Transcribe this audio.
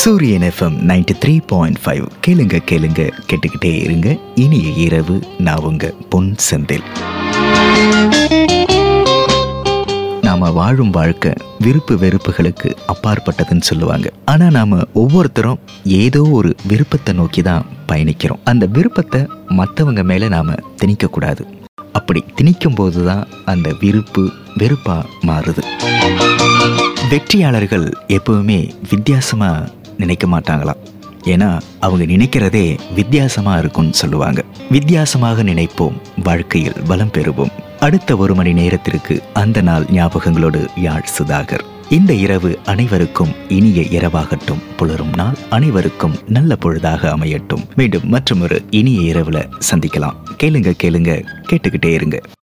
சூரியன் FM ninety three point five கேளுங்க கேளுங்க கேட்டுக்கிட்டே இருங்க இனிய இரவு நான் உங்க பொன் செந்தில் நாம வாழும் வாழ்க்கை விருப்பு வெறுப்புகளுக்கு அப்பாற்பட்டதுன்னு சொல்லுவாங்க ஆனா நாம ஒவ்வொருத்தரும் ஏதோ ஒரு விருப்பத்தை நோக்கி தான் பயணிக்கிறோம் அந்த விருப்பத்தை மற்றவங்க மேல நாம திணிக்க கூடாது அப்படி திணிக்கும் போதுதான் அந்த விருப்பு வெறுப்பா மாறுது வெற்றியாளர்கள் எப்பவுமே வித்தியாசமா நினைக்க மாட்டாங்களாம் ஏன்னா அவங்க நினைக்கிறதே வித்தியாசமா இருக்கும்னு சொல்லுவாங்க வித்தியாசமாக நினைப்போம் வாழ்க்கையில் பலம் பெறுவோம் அடுத்த ஒரு மணி நேரத்திற்கு அந்த நாள் ஞாபகங்களோடு யாழ் சுதாகர் இந்த இரவு அனைவருக்கும் இனிய இரவாகட்டும் புலரும் நாள் அனைவருக்கும் நல்ல பொழுதாக அமையட்டும் மீண்டும் மற்றொரு இனிய இரவுல சந்திக்கலாம் கேளுங்க கேளுங்க கேட்டுக்கிட்டே இருங்க